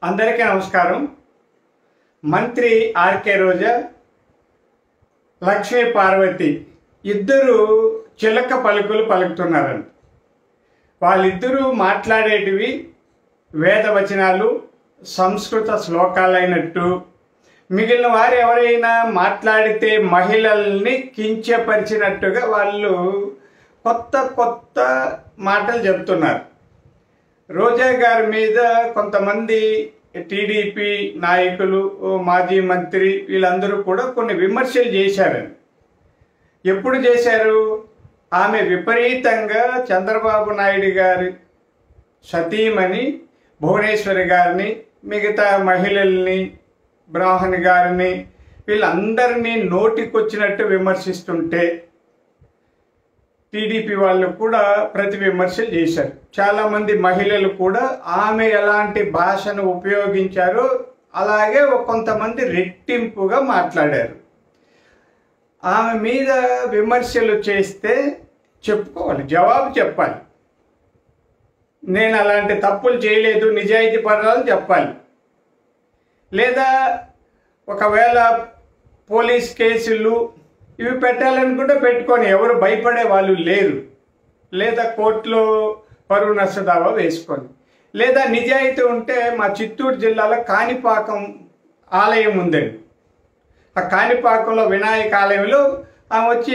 అందరికీ నమస్కారం మంత్రి ఆర్కే రోజా లక్ష్మీ పార్వతి ఇద్దరు చిలక పలుకులు పలుకుతున్నారండి వాళ్ళిద్దరూ మాట్లాడేటివి వేదవచనాలు సంస్కృత శ్లోకాలైనట్టు మిగిలిన వారు ఎవరైనా మాట్లాడితే మహిళల్ని కించపరిచినట్టుగా వాళ్ళు కొత్త కొత్త మాటలు చెప్తున్నారు రోజా గారి మీద కొంతమంది టీడీపీ నాయకులు ఓ మాజీ మంత్రి వీళ్ళందరూ కూడా కొన్ని విమర్శలు చేశారని ఎప్పుడు చేశారు ఆమె విపరీతంగా చంద్రబాబు నాయుడు గారి సతీమణి భువనేశ్వరి గారిని మిగతా మహిళల్ని బ్రాహ్మణి గారిని వీళ్ళందరినీ నోటికొచ్చినట్టు విమర్శిస్తుంటే టీడీపీ వాళ్ళు కూడా ప్రతి విమర్శలు చేశారు చాలామంది మహిళలు కూడా ఆమె ఎలాంటి భాషను ఉపయోగించారో అలాగే ఒక కొంతమంది రెట్టింపుగా మాట్లాడారు ఆమె మీద విమర్శలు చేస్తే చెప్పుకోవాలి జవాబు చెప్పాలి నేను అలాంటి తప్పులు చేయలేదు నిజాయితీ పడాలని చెప్పాలి లేదా ఒకవేళ పోలీస్ కేసులు ఇవి పెట్టాలనుకుంటే పెట్టుకొని ఎవరు భయపడే వాళ్ళు లేరు లేదా కోర్టులో పరువు నష్టదావా వేసుకొని లేదా నిజాయితీ ఉంటే మా చిత్తూరు జిల్లాలో కాణిపాకం ఆలయం ఉందండి ఆ కాణిపాకంలో వినాయక ఆలయంలో ఆమె వచ్చి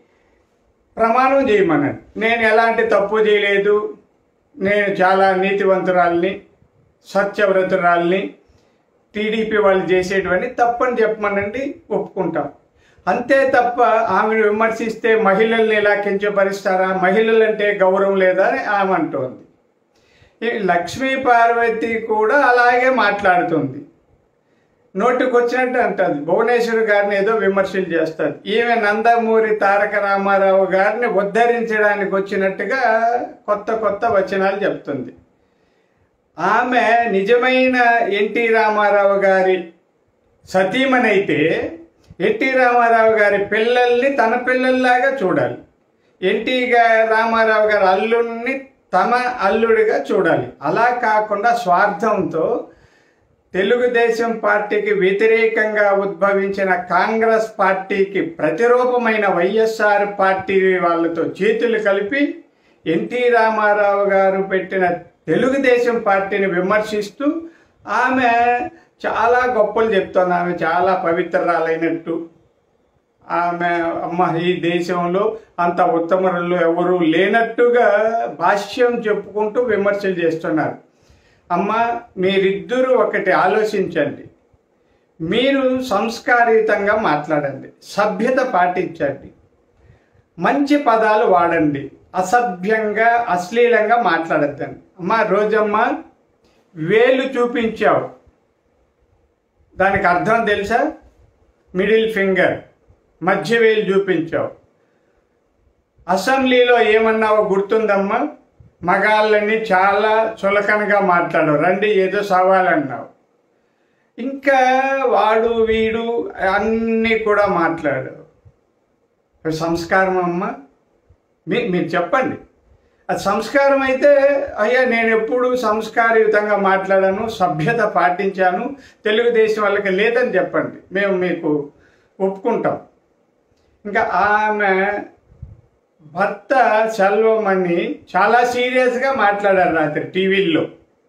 ప్రమాణం చేయమన్నాడు నేను ఎలాంటి తప్పు చేయలేదు నేను చాలా నీతివంతురాల్ని సత్యవ్రతురాల్ని టీడీపీ వాళ్ళు చేసేటువంటి తప్పని చెప్పమనండి ఒప్పుకుంటాం అంతే తప్ప ఆమెను విమర్శిస్తే మహిళల్ని ఇలా కించపరుస్తారా మహిళలంటే గౌరవం లేదా అని ఆమె అంటోంది ఈ లక్ష్మీ పార్వతి కూడా అలాగే మాట్లాడుతుంది నోటికి వచ్చినట్టు అంటుంది భువనేశ్వర్ గారిని ఏదో విమర్శలు చేస్తుంది ఈమె నందమూరి తారక రామారావు గారిని ఉద్ధరించడానికి వచ్చినట్టుగా కొత్త కొత్త వచనాలు చెప్తుంది ఆమె నిజమైన ఎన్టీ రామారావు గారి సతీమణైతే ఎన్టీ రామారావు గారి పిల్లల్ని తన పిల్లల్లాగా చూడాలి ఎన్టీ గా- రామారావు గారి అల్లుడిని తన అల్లుడిగా చూడాలి అలా కాకుండా స్వార్థంతో తెలుగుదేశం పార్టీకి వ్యతిరేకంగా ఉద్భవించిన కాంగ్రెస్ పార్టీకి ప్రతిరూపమైన వైఎస్ఆర్ పార్టీ వాళ్ళతో చేతులు కలిపి ఎన్టీ రామారావు గారు పెట్టిన తెలుగుదేశం పార్టీని విమర్శిస్తూ ఆమె చాలా గొప్పలు చెప్తోంది ఆమె చాలా పవిత్రరాలైనట్టు ఆమె అమ్మ ఈ దేశంలో అంత ఉత్తమరులు ఎవరు లేనట్టుగా భాష్యం చెప్పుకుంటూ విమర్శలు చేస్తున్నారు అమ్మ మీరిద్దరూ ఒకటి ఆలోచించండి మీరు సంస్కారయుతంగా మాట్లాడండి సభ్యత పాటించండి మంచి పదాలు వాడండి అసభ్యంగా అశ్లీలంగా మాట్లాడద్దండి అమ్మ రోజమ్మ వేలు చూపించావు దానికి అర్థం తెలుసా మిడిల్ ఫింగర్ మధ్య వేలు చూపించావు అసెంబ్లీలో ఏమన్నావో గుర్తుందమ్మా మగాళ్ళని చాలా చులకనగా మాట్లాడావు రండి ఏదో సవాలన్నావు ఇంకా వాడు వీడు అన్నీ కూడా మాట్లాడావు అవి సంస్కారం అమ్మా మీ మీరు చెప్పండి అది సంస్కారం అయితే అయ్యా నేను ఎప్పుడు సంస్కారయుతంగా మాట్లాడాను సభ్యత పాటించాను తెలుగుదేశం వాళ్ళకి లేదని చెప్పండి మేము మీకు ఒప్పుకుంటాం ఇంకా ఆమె భర్త సెల్వమణి చాలా సీరియస్గా మాట్లాడారు రాత్రి టీవీల్లో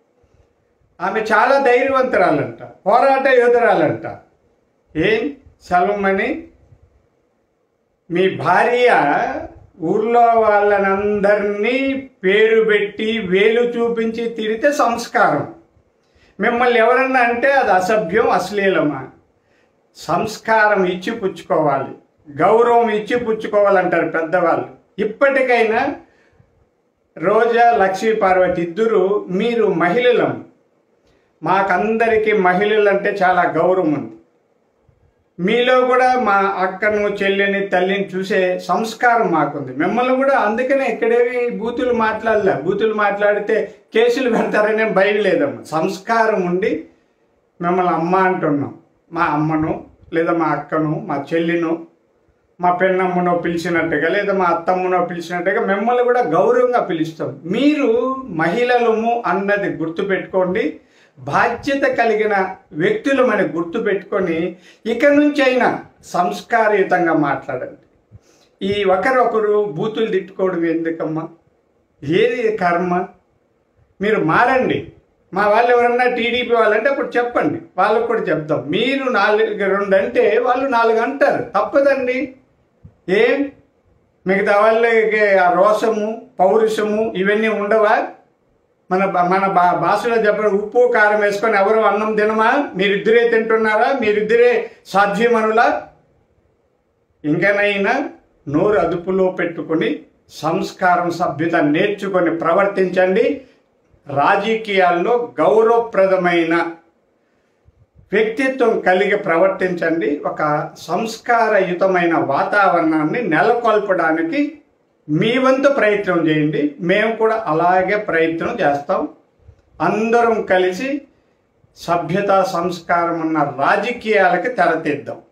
ఆమె చాలా ధైర్యవంతురాలంట పోరాట యోధురాలంట ఏం సెల్వమణి మీ భార్య ఊర్లో వాళ్ళనందరినీ పేరు పెట్టి వేలు చూపించి తిరిగితే సంస్కారం మిమ్మల్ని ఎవరన్నా అంటే అది అసభ్యం అశ్లీలమా సంస్కారం ఇచ్చి పుచ్చుకోవాలి గౌరవం ఇచ్చి పుచ్చుకోవాలంటారు పెద్దవాళ్ళు ఇప్పటికైనా రోజా లక్ష్మీ పార్వతి ఇద్దరు మీరు మహిళలం మాకందరికీ మహిళలంటే చాలా గౌరవం ఉంది మీలో కూడా మా అక్కను చెల్లిని తల్లిని చూసే సంస్కారం మాకుంది మిమ్మల్ని కూడా అందుకనే ఇక్కడేవి బూతులు మాట్లాడలే బూతులు మాట్లాడితే కేసులు పెడతారనే భయం లేదమ్మా సంస్కారం ఉండి మిమ్మల్ని అమ్మ అంటున్నాం మా అమ్మను లేదా మా అక్కను మా చెల్లిను మా పెన్నమ్మనో పిలిచినట్టుగా లేదా మా అత్తమ్మనో పిలిచినట్టుగా మిమ్మల్ని కూడా గౌరవంగా పిలుస్తాం మీరు మహిళలము అన్నది గుర్తుపెట్టుకోండి బాధ్యత కలిగిన వ్యక్తులు మన గుర్తు పెట్టుకొని ఇక నుంచి అయినా సంస్కారయుతంగా మాట్లాడండి ఈ ఒకరొకరు బూతులు తిట్టుకోవడం ఎందుకమ్మా ఏది కర్మ మీరు మారండి మా వాళ్ళు ఎవరన్నా టీడీపీ వాళ్ళంటే అప్పుడు చెప్పండి వాళ్ళకు కూడా చెప్తాం మీరు నాలుగు రెండు అంటే వాళ్ళు నాలుగు అంటారు తప్పదండి ఏం మిగతా వాళ్ళకి ఆ రోషము పౌరుషము ఇవన్నీ ఉండవా మన బా- మన బా భాషలో చెప్పిన ఉప్పు కారం వేసుకొని ఎవరు అన్నం తినమా మీరిద్దరే తింటున్నారా మీరిద్దరే సాధ్యమనులా ఇంకనైనా నోరు అదుపులో పెట్టుకొని సంస్కారం సభ్యత నేర్చుకొని ప్రవర్తించండి రాజకీయాల్లో గౌరవప్రదమైన వ్యక్తిత్వం కలిగి ప్రవర్తించండి ఒక సంస్కారయుతమైన వాతావరణాన్ని నెలకొల్పడానికి మీ వంతు ప్రయత్నం చేయండి మేము కూడా అలాగే ప్రయత్నం చేస్తాం అందరం కలిసి సభ్యత సంస్కారం ఉన్న రాజకీయాలకి తెరతీద్దాం